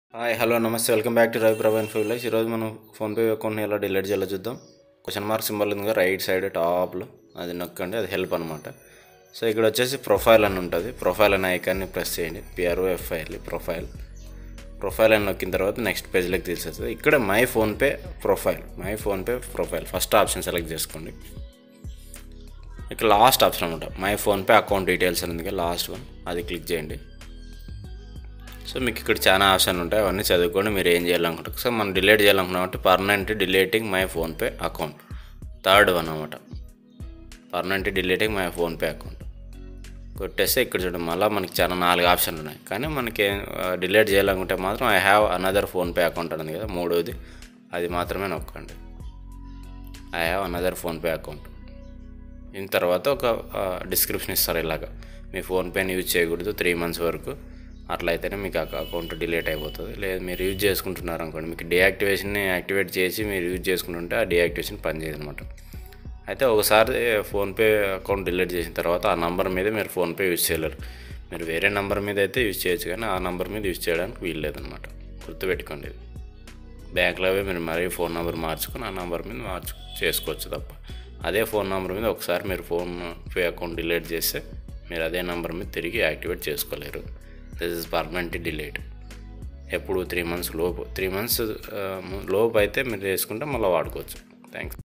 hi hello నమస్తే welcome back to Ravi Prabhan feels ఈరోజు మనం ఫోన్పే అకౌంట్ని ఎలా డిలీట్ చేయాలో చూద్దాం క్వశ్చన్ మార్క్ సింబల్ ఉంది కదా రైట్ సైడ్ టాప్లో అది నొక్కండి అది హెల్ప్ అనమాట సో ఇక్కడ వచ్చేసి ప్రొఫైల్ అని ఉంటుంది ప్రొఫైల్ అనే ఐకాన్ని ప్రెస్ చేయండి పిఆర్ఓఎఫ్ఐఎల్ ప్రొఫైల్ ప్రొఫైల్ అని నొక్కిన తర్వాత నెక్స్ట్ పేజ్లోకి తీసేస్తుంది ఇక్కడ my PhonePe profile my PhonePe profile first option select చేసుకోండి ఇక్కడ లాస్ట్ ఆప్షన్ అనమాట మై ఫోన్పే అకౌంట్ డీటెయిల్స్ అని ఉంది లాస్ట్ వన్ అది క్లిక్ చేయండి సో మీకు ఇక్కడ చాలా ఆప్షన్లు ఉంటాయి అవన్నీ చదువుకొని మీరు ఏం చేయాలనుకుంటారు సో మనం డిలీట్ చేయాలనుకున్నామంటే permanent deleting my PhonePe account third one అనమాట permanent deleting my PhonePe account కొట్టేస్తే ఇక్కడ చూడండి మళ్ళీ మనకి చాలా నాలుగు ఆప్షన్లు ఉన్నాయి కానీ మనకి డిలీట్ చేయాలనుకుంటే మాత్రం I have another PhonePe account అనేది కదా మూడోది అది మాత్రమే నొక్కండి I have another PhonePe account దీని తర్వాత ఒక డిస్క్రిప్షన్ ఇస్తారు ఇలాగ మీ ఫోన్పేని యూజ్ చేయకూడదు త్రీ మంత్స్ వరకు అట్లా అయితేనే మీకు అకౌంట్ డిలీట్ అయిపోతుంది లేదు మీరు యూజ్ చేసుకుంటున్నారు అనుకోండి మీకు డియాక్టివేషన్ని యాక్టివేట్ చేసి మీరు యూజ్ చేసుకుంటుంటే ఆ డియాక్టివేషన్ పనిచేయదు అనమాట అయితే ఒకసారి ఫోన్పే అకౌంట్ డిలీట్ చేసిన తర్వాత ఆ నంబర్ మీద మీరు ఫోన్పే యూజ్ చేయలేరు మీరు వేరే నంబర్ మీద అయితే యూజ్ చేయొచ్చు కానీ ఆ నంబర్ మీద యూజ్ చేయడానికి వీలు లేదనమాట గుర్తుపెట్టుకోండి ఇది బ్యాంక్లో మీరు మరీ ఫోన్ నెంబర్ మార్చుకొని ఆ నెంబర్ మీద మార్చు చేసుకోవచ్చు తప్ప అదే ఫోన్ నెంబర్ మీద ఒకసారి మీరు ఫోన్ పే అకౌంట్ డిలీట్ చేస్తే మీరు అదే నెంబర్ మీద తిరిగి యాక్టివేట్ చేసుకోలేరు దిస్ ఇస్ పర్మనెంట్ డిలేట్ ఎప్పుడు త్రీ మంత్స్ లోపు త్రీ మంత్స్ లోపు అయితే మీరు చేసుకుంటే మళ్ళీ వాడుకోవచ్చు థ్యాంక్స్